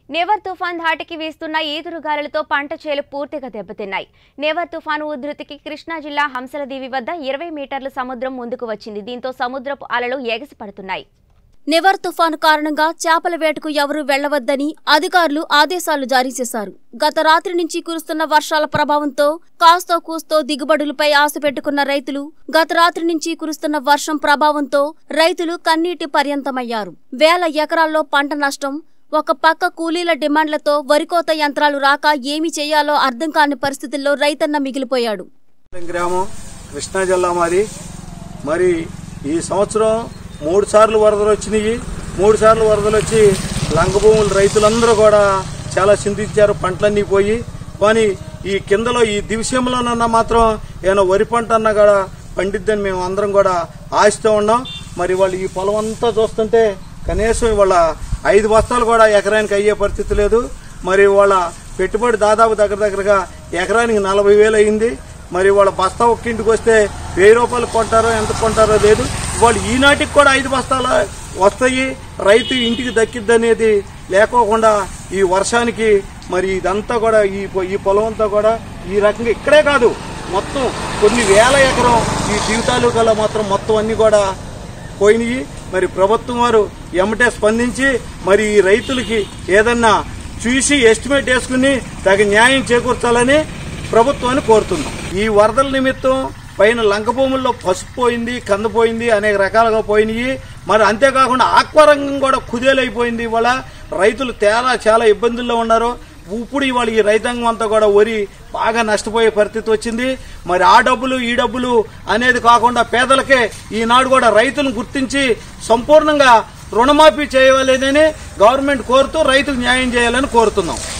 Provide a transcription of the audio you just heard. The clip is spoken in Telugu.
నెవర్ తుఫాన్ ధాటికి వీస్తున్న ఈదురు గాలులతో పంట చేలు పూర్తిగా దెబ్బతిన్నాయి నెవర్ తుఫాను ఉధృతికి కృష్ణా జిల్లా హంసలదీవి వద్ద ఇరవై మీటర్ల సముద్రం ముందుకు వచ్చింది దీంతో సముద్రపు అలలు ఎగసిపడుతున్నాయి నివర్ తుఫాను కారణంగా చేపల వేటకు ఎవరూ వెళ్లవద్దని అధికారులు ఆదేశాలు జారీ చేశారు గత రాత్రి నుంచి కురుస్తున్న వర్షాల ప్రభావంతో కాస్తో కూస్తో దిగుబడులపై ఆశ పెట్టుకున్న రైతులు గత రాత్రి నుంచి కురుస్తున్న వర్షం ప్రభావంతో రైతులు కన్నీటి పర్యంతమయ్యారు వేల ఎకరాల్లో పంట నష్టం ఒక పక్క కూలీల డిమాండ్లతో వరికోత యంత్రాలు రాక ఏమి చేయాలో అర్థం కాని పరిస్థితుల్లో రైతన్న మిగిలిపోయాడు గ్రామం కృష్ణా జిల్లా మాది మరి ఈ సంవత్సరం మూడు సార్లు వరదలు వచ్చినాయి మూడు సార్లు వరదలు వచ్చి లంగభూములు రైతులందరూ కూడా చాలా చింతించారు పంటలన్నీ పోయి కానీ ఈ కిందలో ఈ దివిషయంలోనన్నా మాత్రం ఏమైనా వరి పంట అన్నా కూడా పండిద్దని మేము అందరం కూడా ఆశతో ఉన్నాం మరి వాళ్ళు ఈ పొలం అంతా చూస్తుంటే కనీసం ఇవాళ ఐదు బస్తాలు కూడా ఎకరానికి అయ్యే పరిస్థితి లేదు మరి వాళ్ళ పెట్టుబడి దాదాపు దగ్గర దగ్గరగా ఎకరానికి నలభై వేలు అయింది మరి వాళ్ళ బస్తా ఒక్కింటికి వస్తే వెయ్యి రూపాయలు కొంటారో ఎంత కొంటారో లేదు వాళ్ళు ఈనాటికి కూడా ఐదు బస్తాలు వస్తాయి రైతు ఇంటికి దక్కిద్దనేది లేకోకుండా ఈ వర్షానికి మరి ఇదంతా కూడా ఈ పొ- ఈ పొలం అంతా కూడా ఈ రకంగా ఇక్కడే కాదు మొత్తం కొన్ని వేల ఎకరం ఈ జీవితాలు గల మాత్రం మొత్తం అన్ని కూడా పోయినాయి మరి ప్రభుత్వం వారు ఎమ్మటే స్పందించి మరి ఈ రైతులకి ఏదన్నా చూసి ఎస్టిమేట్ వేసుకుని తగిన న్యాయం చేకూర్చాలని ప్రభుత్వాన్ని కోరుతున్నాం ఈ వరదల నిమిత్తం పైన లంక భూముల్లో పసుపు పోయింది కంద పోయింది అనేక రకాలుగా పోయినాయి మరి అంతేకాకుండా ఆక్వారంగం కూడా కుదేలైపోయింది ఇవాళ రైతులు తేలా చాలా ఇబ్బందుల్లో ఉన్నారు ఇప్పుడు ఇవాళ ఈ రైతాంగం అంతా కూడా వరి బాగా నష్టపోయే పరిస్థితి వచ్చింది మరి ఆ డబ్బులు ఈ డబ్బులు అనేది కాకుండా పేదలకే ఈనాడు కూడా రైతులను గుర్తించి సంపూర్ణంగా రుణమాఫీ చేయాలని గవర్నమెంట్ కోరుతూ రైతుకు న్యాయం చేయాలని కోరుతున్నాం